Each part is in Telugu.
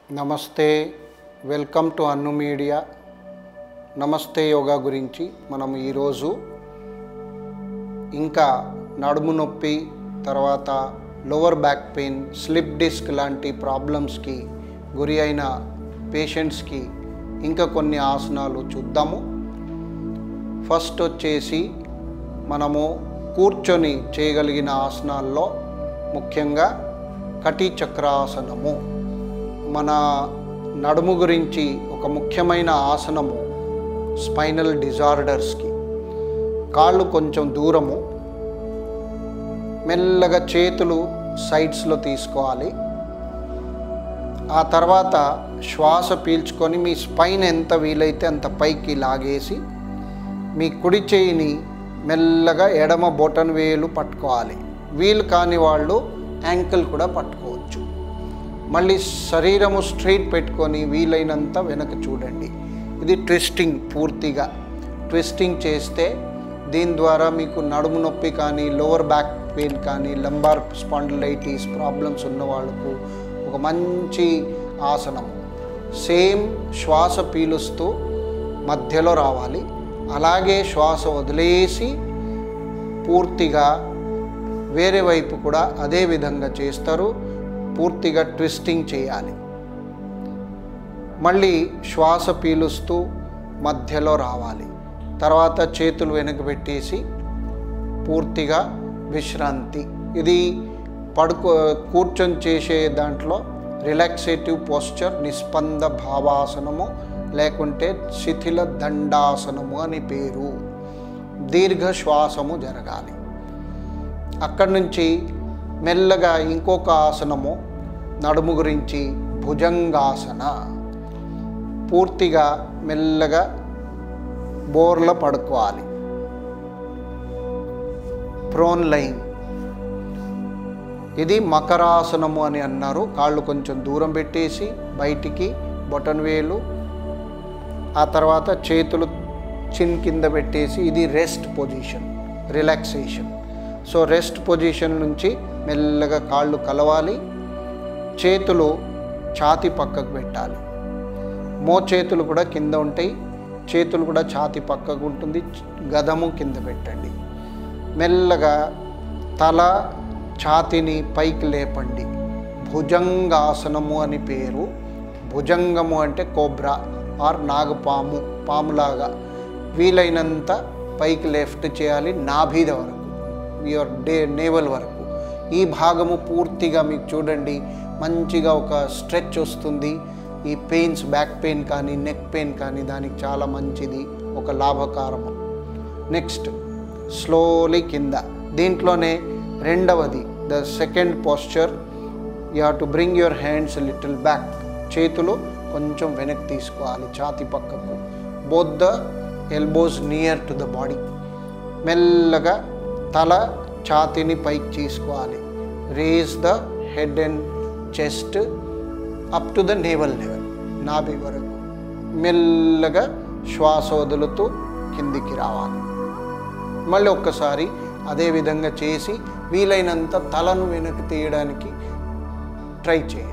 నమస్తే వెల్కమ్ టు అన్ను మీడియా నమస్తే యోగా గురించి మనం ఈరోజు ఇంకా నడుము నొప్పి తర్వాత lower back pain slip disc లాంటి ప్రాబ్లమ్స్కి గురి అయిన పేషెంట్స్కి ఇంకా కొన్ని ఆసనాలు చూద్దాము ఫస్ట్ వచ్చేసి మనము కూర్చొని చేయగలిగిన ఆసనాల్లో ముఖ్యంగా కటి చక్రాసనము మన నడుము గురించి ఒక ముఖ్యమైన ఆసనము స్పైనల్ డిజార్డర్స్కి కాళ్ళు కొంచెం దూరము మెల్లగా చేతులు సైడ్స్లో తీసుకోవాలి ఆ తర్వాత శ్వాస పీల్చుకొని మీ స్పైన్ ఎంత వీలైతే అంత పైకి లాగేసి మీ కుడి చేయిని మెల్లగా ఎడమ బొటన్ వేలు పట్టుకోవాలి వీలు కాని వాళ్ళు యాంకిల్ కూడా పట్టుకోవచ్చు మళ్ళీ శరీరము స్ట్రైట్ పెట్టుకొని వీలైనంత వెనక చూడండి ఇది ట్విస్టింగ్ పూర్తిగా ట్విస్టింగ్ చేస్తే దీని ద్వారా మీకు నడుము నొప్పి కానీ లోవర్ బ్యాక్ పెయిన్ కానీ లంబార్ స్పాండిలైటిస్ ప్రాబ్లమ్స్ ఉన్న వాళ్ళకు ఒక మంచి ఆసనం సేమ్ శ్వాస పీలుస్తూ మధ్యలో రావాలి అలాగే శ్వాస వదిలేసి పూర్తిగా వేరే వైపు కూడా అదే విధంగా చేస్తారు పూర్తిగా ట్విస్టింగ్ చేయాలి మళ్ళీ శ్వాస పీలుస్తూ మధ్యలో రావాలి తర్వాత చేతులు వెనక పెట్టేసి పూర్తిగా విశ్రాంతి ఇది పడుకో కూర్చొని చేసే దాంట్లో రిలాక్సేటివ్ పోస్చర్ నిస్పంద భావాసనము లేకుంటే శిథిల దండాసనము అని పేరు దీర్ఘ శ్వాసము జరగాలి అక్కడి నుంచి మెల్లగా ఇంకొక ఆసనము నడుము గురించి భుజంగాసన పూర్తిగా మెల్లగా బోర్ల పడుకోవాలి ప్రోన్ లైన్ ఇది మకరాసనము అని అన్నారు కాళ్ళు కొంచెం దూరం పెట్టేసి బయటికి బొటన్ వేలు ఆ తర్వాత చేతులు చిన్ కింద పెట్టేసి ఇది rest position relaxation so rest position నుంచి మెల్లగా కాళ్ళు కలవాలి చేతులు ఛాతి పక్కకు పెట్టాలి మో చేతులు కూడా కింద ఉంటాయి చేతులు కూడా ఛాతి పక్కకు ఉంటుంది గదము కింద పెట్టండి మెల్లగా తల ఛాతిని పైకి లేపండి భుజంగాసనము అని పేరు భుజంగము అంటే కోబ్రా ఆర్ నాగపాము పాములాగా వీలైనంత పైకి లెఫ్ట్ చేయాలి నాభీద వరకు యువర్ డే నేవల్ వరకు ఈ భాగము పూర్తిగా మీకు చూడండి మంచిగా ఒక స్ట్రెచ్ వస్తుంది ఈ పెయిన్స్ బ్యాక్ పెయిన్ కానీ నెక్ పెయిన్ కానీ దానికి చాలా మంచిది ఒక లాభకారము నెక్స్ట్ స్లోలీ కింద దీంట్లోనే రెండవది the second posture you have to bring your hands little back చేతులు కొంచెం వెనక్కి తీసుకోవాలి ఛాతి పక్కకు both the elbows near to the body మెల్లగా తల ఛాతిని పైకి తీసుకోవాలి raise the head and chest up to the navel level నాభి వరకు మెల్లగా శ్వాస వదులుతూ కిందికి రావాలి మళ్ళీ ఒక్కసారి అదే విధంగా చేసి వీలైనంత తలను వెనక్కి తీయడానికి ట్రై చేయండి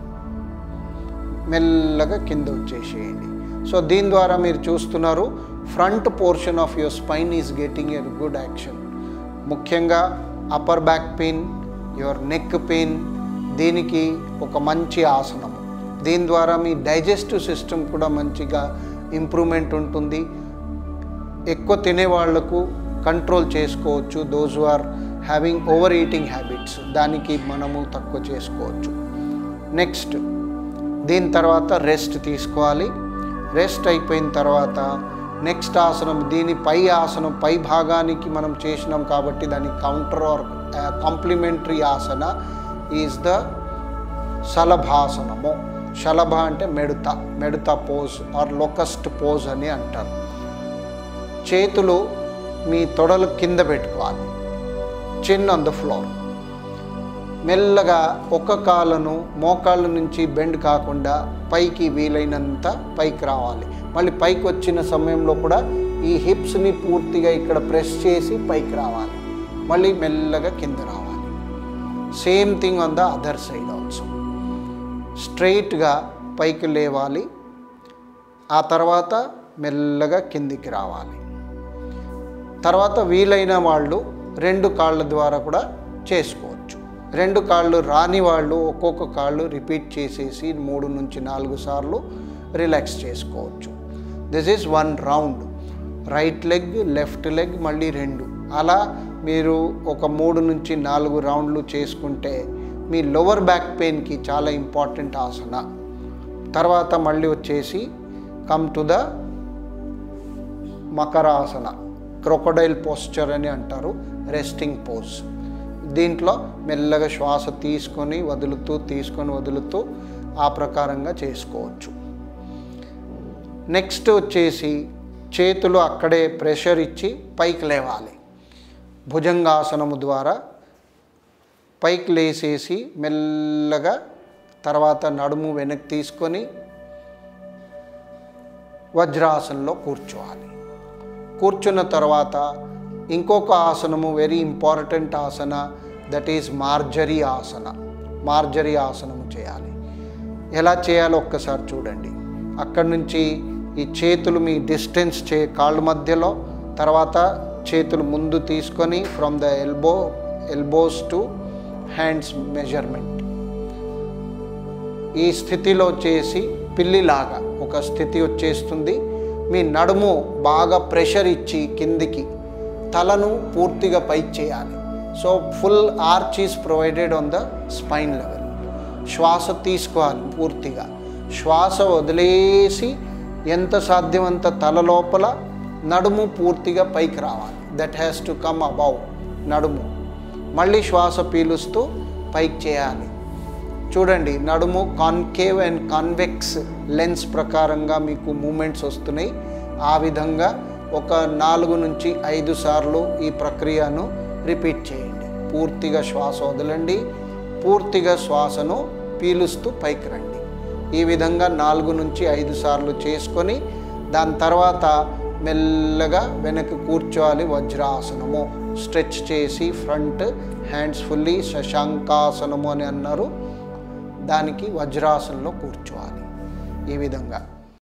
మెల్లగా కింద వచ్చేసేయండి సో దీని ద్వారా మీరు చూస్తున్నారు front portion of your spine is getting a good action ముఖ్యంగా upper back pain your neck pain దీనికి ఒక మంచి ఆసనం దీని ద్వారా మీ డైజెస్టివ్ సిస్టమ్ కూడా మంచిగా ఇంప్రూవ్మెంట్ ఉంటుంది ఎక్కువ తినే వాళ్లకు కంట్రోల్ చేసుకోవచ్చు those are having overeating habits దానికి మనము తక్కువ చేసుకోవచ్చు నెక్స్ట్ దీని తర్వాత రెస్ట్ తీసుకోవాలి రెస్ట్ అయిపోయిన తర్వాత నెక్స్ట్ ఆసనం దీని పై ఆసనం పై భాగానికి మనం చేసినాం కాబట్టి దానికి counter or complementary asana is the శలభాసనము శలభ అంటే మెడత మెడత పోజ్ ఆర్ లొకస్ట్ పోజ్ అని అంటారు చేతులు మీ తొడలు కింద పెట్టుకోవాలి చిన్ ఆన్ ద ఫ్లోర్ మెల్లగా ఒక కాళ్ళను మోకాళ్ళ నుంచి బెండ్ కాకుండా పైకి వీలైనంత పైకి రావాలి మళ్ళీ పైకి వచ్చిన సమయంలో కూడా ఈ హిప్స్ని పూర్తిగా ఇక్కడ ప్రెస్ చేసి పైకి రావాలి మళ్ళీ మెల్లగా కింద రావాలి same thing on the other side also స్ట్రైట్గా పైకి లేవాలి ఆ తర్వాత మెల్లగా కిందికి రావాలి తర్వాత వీలైన వాళ్ళు రెండు కాళ్ళ ద్వారా కూడా చేసుకోవచ్చు రెండు కాళ్ళు రాని వాళ్ళు ఒక్కొక్క కాళ్ళు రిపీట్ చేసేసి మూడు నుంచి నాలుగు సార్లు రిలాక్స్ చేసుకోవచ్చు this is one round right leg left leg మళ్ళీ రెండు అలా మీరు ఒక మూడు నుంచి నాలుగు రౌండ్లు చేసుకుంటే మీ లోవర్ బ్యాక్ పెయిన్కి చాలా ఇంపార్టెంట్ ఆసన తర్వాత మళ్ళీ వచ్చేసి come to the makarasana crocodile posture అని అంటారు రెస్టింగ్ పోజ్ దీంట్లో మెల్లగా శ్వాస తీసుకొని వదులుతూ తీసుకొని వదులుతూ ఆ ప్రకారంగా చేసుకోవచ్చు నెక్స్ట్ వచ్చేసి చేతులు అక్కడే ప్రెషర్ ఇచ్చి పైకి లేవాలి భుజంగాసనము ద్వారా పైకి లేసేసి మెల్లగా తర్వాత నడుము వెనక్కి తీసుకొని వజ్రాసనంలో కూర్చోవాలి కూర్చున్న తర్వాత ఇంకొక ఆసనము very important asana that is marjari asana marjari ఆసనము చేయాలి ఎలా చేయాలో ఒక్కసారి చూడండి అక్కడి నుంచి ఈ చేతులు మీ డిస్టెన్స్ చే కాళ్ళ మధ్యలో తర్వాత చేతులు ముందు తీసుకొని from the elbow elbows to hands measurement ఈ స్థితిలో చేసి పిల్లిలాగా ఒక స్థితి వచ్చేస్తుంది మీ నడుము బాగా ప్రెషర్ ఇచ్చి కిందికి తలను పూర్తిగా పైకి చేయాలి so full arch is provided on the spine level శ్వాస తీసుకోవాలి పూర్తిగా శ్వాస వదిలేసి ఎంత సాధ్యమంత తల లోపల నడుము పూర్తిగా పైకి రావాలి that has to come above నడుము మళ్ళీ శ్వాస పీలుస్తూ పైకి చేయాలి చూడండి నడుము కాన్కేవ్ అండ్ కాన్వెక్స్ లెన్స్ ప్రకారంగా మీకు మూమెంట్స్ వస్తున్నాయి ఆ విధంగా ఒక నాలుగు నుంచి ఐదు సార్లు ఈ ప్రక్రియను రిపీట్ చేయండి పూర్తిగా శ్వాస వదలండి పూర్తిగా శ్వాసను పీలుస్తూ పైకి రండి ఈ విధంగా నాలుగు నుంచి ఐదు సార్లు చేసుకొని దాని తర్వాత మెల్లగా వెనక్కి కూర్చోవాలి వజ్రాసనము స్ట్రెచ్ చేసి ఫ్రంట్ హ్యాండ్స్ ఫుల్లీ శశాంకాసనము అని అన్నారు దానికి వజ్రాసనంలో కూర్చోవాలి ఈ విధంగా